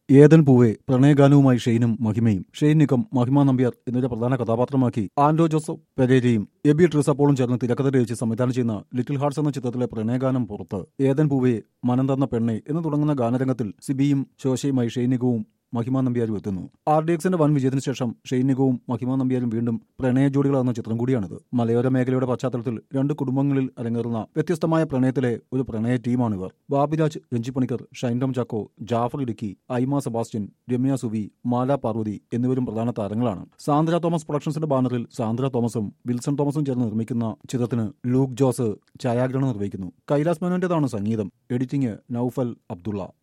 ഏതൻ പൂവെ പ്രണയഗാനവുമായി ഷെയ്നും മഹിമയും ഷെയ്ൻ നിക്കം മഹിമ നമ്പ്യാർ എന്നിവരെ പ്രധാന കഥാപാത്രമാക്കി ആൻഡോ ജോസഫ് പെരേരയും എബി ട്രിസപ്പോളും ചേർന്ന് തിരക്കഥ രചിച്ച് സംവിധാനം ചെയ്യുന്ന ലിറ്റിൽ ഹാർട്സ് എന്ന ചിത്രത്തിലെ പ്രണയഗാനം പുറത്ത് ഏതൻ പൂവെ മനം തന്ന പെണ്ണെ എന്ന് തുടങ്ങുന്ന ഗാനരംഗത്തിൽ സിബിയും ശോശയുമായി ഷെയ്ൻ നികവും മഹിമ നമ്പ്യാരും എത്തുന്നു ആർ ഡി എക്സിന്റെ വൻ വിജയത്തിന് ശേഷം ഷൈനികവും മഹിമ നമ്പ്യാരും വീണ്ടും പ്രണയ ജോഡികളാകുന്ന ചിത്രം കൂടിയാണിത് മലയോര മേഖലയുടെ പശ്ചാത്തലത്തിൽ രണ്ട് കുടുംബങ്ങളിൽ അരങ്ങേറുന്ന വ്യത്യസ്തമായ പ്രണയത്തിലെ ഒരു പ്രണയ ടീമാണിവർ ബാബിരാജ് രഞ്ജിപ്പണിക്കർ ഷൈൻഡം ചാക്കോ ജാഫർ ഇടുക്കി ഐമ സെബാസ്റ്റ്യൻ രമ്യ സുവി മാല പാർവതി എന്നിവരും പ്രധാന താരങ്ങളാണ് സാന്ദ്ര തോമസ് പ്രൊഡക്ഷൻസിന്റെ ബാനറിൽ സാന്ദ്ര തോമസും വിൽസൺ തോമസും ചേർന്ന് നിർമ്മിക്കുന്ന ചിത്രത്തിന് ലൂക്ക് ജോസ് ഛായാഗ്രഹണം നിർവഹിക്കുന്നു കൈലാസ് മേനോന്റേതാണ് സംഗീതം എഡിറ്റിംഗ് നൌഫൽ അബ്ദുള്ള